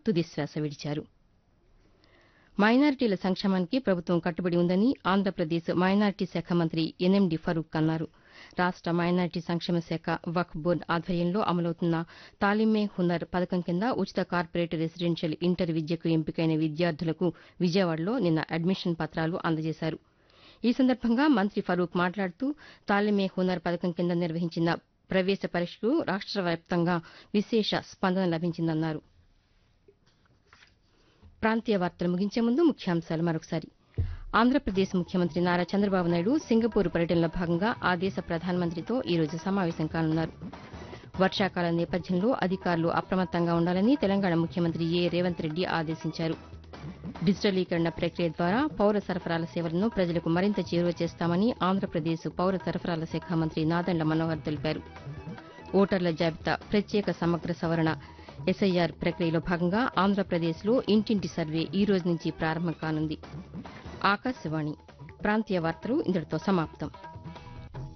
తుదిశ్వాస విడిచారు మైనారిటీల సంక్షేమానికి ప్రభుత్వం కట్టుబడి ఉందని ఆంధ్రప్రదేశ్ మైనారిటీ శాఖ మంత్రి ఎన్ఎండి ఫరూక్ అన్నారు రాష్ట మైనారిటీ సంక్షేమ శాఖ వక్ఫ్ బోర్డు ఆధ్వర్యంలో అమలవుతున్న తాలిమే హునర్ పథకం కింద ఉచిత కార్పొరేట్ రెసిడెన్షియల్ ఇంటర్ విద్యకు ఎంపికైన విద్యార్థులకు విజయవాడలో నిన్న అడ్మిషన్ పత్రాలు అందజేశారు ఈ సందర్భంగా మంత్రి ఫరూక్ మాట్లాడుతూ తాలిమే హునర్ పథకం కింద నిర్వహించిన ప్రవేశ పరీక్షకు రాష్ట వ్యాప్తంగా విశేష స్పందన లభించిందన్నారు ప్రాంతీయ వార్తలు ముగించే ముందు ముఖ్యాంశాలు మరొకసారి ఆంధ్రప్రదేశ్ ముఖ్యమంత్రి నారా చంద్రబాబు నాయుడు సింగపూర్ పర్యటనలో భాగంగా ఆ దేశ ప్రధానమంత్రితో ఈరోజు సమావేశం కానున్నారు వర్షాకాలం నేపథ్యంలో అధికారులు అప్రమత్తంగా ఉండాలని తెలంగాణ ముఖ్యమంత్రి ఏ రేవంత్ రెడ్డి ఆదేశించారు డిజిటలీకరణ ప్రక్రియ ద్వారా పౌర సరఫరాల సేవలను ప్రజలకు మరింత చేరువ చేస్తామని ఆంధ్రప్రదేశ్ పౌర సరఫరాల శాఖ మంత్రి నాదండ్ల మనోహర్ తెలిపారు ఓటర్ల జాబితా ప్రత్యేక సమగ్ర సవరణ ఎస్ఐఆర్ ప్రక్రియలో భాగంగా ఆంధ్రప్రదేశ్లో ఇంటింటి సర్వే ఈ రోజు నుంచి ప్రారంభం కానుంది ఆకాశవాణి ప్రాంతీయ వార్తలు ఇంతటితో సమాప్తం